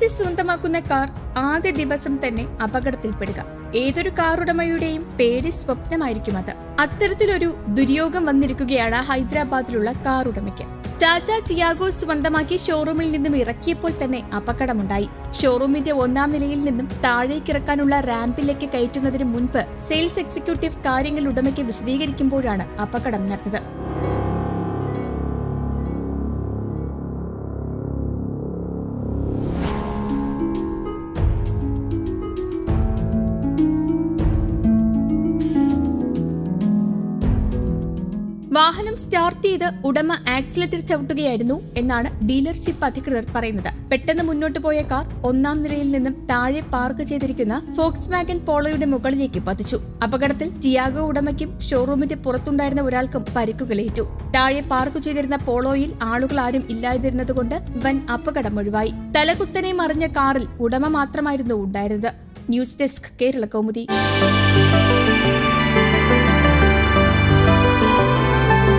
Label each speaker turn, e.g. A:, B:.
A: മോഷ്ടിച്ച് സ്വന്തമാക്കുന്ന car ആദ്യ ദിവസം തന്നെ അപകടത്തിൽപ്പെടുക ഏതൊരു കാർ ഉടമയുടെയും പേടി സ്വപ്നമായിരിക്കും അത് അത്തരത്തിലൊരു ദുര്യോഗം വന്നിരിക്കുകയാണ് ഹൈദരാബാദിലുള്ള കാർ ഉടമയ്ക്ക് ടാറ്റ ടിയാഗോ സ്വന്തമാക്കി ഷോറൂമിൽ നിന്നും ഇറക്കിയപ്പോൾ തന്നെ അപകടമുണ്ടായി ഷോറൂമിന്റെ ഒന്നാം നിലയിൽ നിന്നും താഴേക്കിറക്കാനുള്ള റാമ്പിലേക്ക് കയറ്റുന്നതിന് മുൻപ് സെയിൽസ് എക്സിക്യൂട്ടീവ് കാര്യങ്ങൾ ഉടമയ്ക്ക് വിശദീകരിക്കുമ്പോഴാണ് അപകടം നടന്നത് വാഹനം സ്റ്റാർട്ട് ചെയ്ത് ഉടമ ആക്സിലേറ്റർ ചവിട്ടുകയായിരുന്നു എന്നാണ് ഡീലർഷിപ്പ് അധികൃതർ പറയുന്നത് പെട്ടെന്ന് മുന്നോട്ട് പോയ കാർ ഒന്നാം നിലയിൽ നിന്നും താഴെ പാർക്ക് ചെയ്തിരിക്കുന്ന ഫോക്സ് വാഗൻ പോളോയുടെ മുകളിലേക്ക് പതിച്ചു അപകടത്തിൽ ടിയാഗോ ഉടമയ്ക്കും ഷോറൂമിന്റെ പുറത്തുണ്ടായിരുന്ന ഒരാൾക്കും പരിക്കുകളേറ്റു താഴെ പാർക്ക് ചെയ്തിരുന്ന പോളോയിൽ ആളുകൾ ആരും ഇല്ലാതിരുന്നതുകൊണ്ട് വൻ അപകടം ഒഴിവായി തലകുത്തനെ മറിഞ്ഞ കാറിൽ ഉടമ മാത്രമായിരുന്നു ഉണ്ടായിരുന്നത് ന്യൂസ് ഡെസ്ക് കേരള കൗമുദി